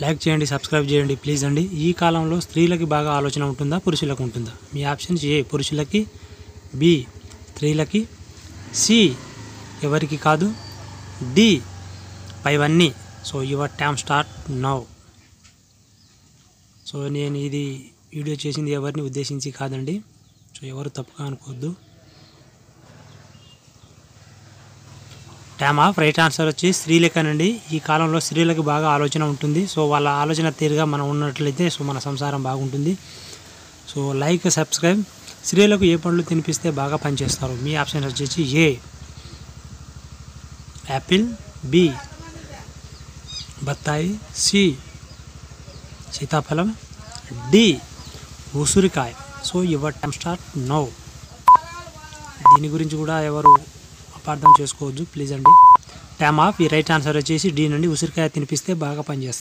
like చేయండి subscribe చేయండి please అండి ఈ కాలంలో స్త్రీలకి బాగా ఆలోచన ఉంటుందా పురుషులకు ఉంటుందా మీ ఆప్షన్స్ ఏ పురుషులకి బి స్త్రీలకి సి ఎవరికి కాదు డి పైవన్నీ so your time start now so నేను ఇది వీడియో చేసింది ఎవరిని ఉద్దేశించి కాదండి సో ఎవరు తప్పుగా అనుకోవద్దు టైమ్ ఆఫ్ రైట్ ఆన్సర్ వచ్చి స్త్రీలకేనండి ఈ కాలంలో స్త్రీలకు బాగా ఆలోచన ఉంటుంది సో వాళ్ళ ఆలోచన తీరుగా మనం ఉన్నట్లయితే సో మన సంసారం బాగుంటుంది సో లైక్ సబ్స్క్రైబ్ స్త్రీలకు ఏ పండ్లు తినిపిస్తే బాగా పనిచేస్తారు మీ ఆప్షన్ వచ్చేసి ఏ యాపిల్ బి బత్తాయి సి సీతాఫలం డి ఉసిరికాయ so your time start now దీని గురించి కూడా ఎవరు అపార్థం చేసుకోవద్దు ప్లీజ్ అండి టైమ్ ఆఫ్ ఈ రైట్ ఆన్సర్ వచ్చేసి డి నుండి ఉసిరికాయ తినిపిస్తే బాగా పనిచేస్తుంది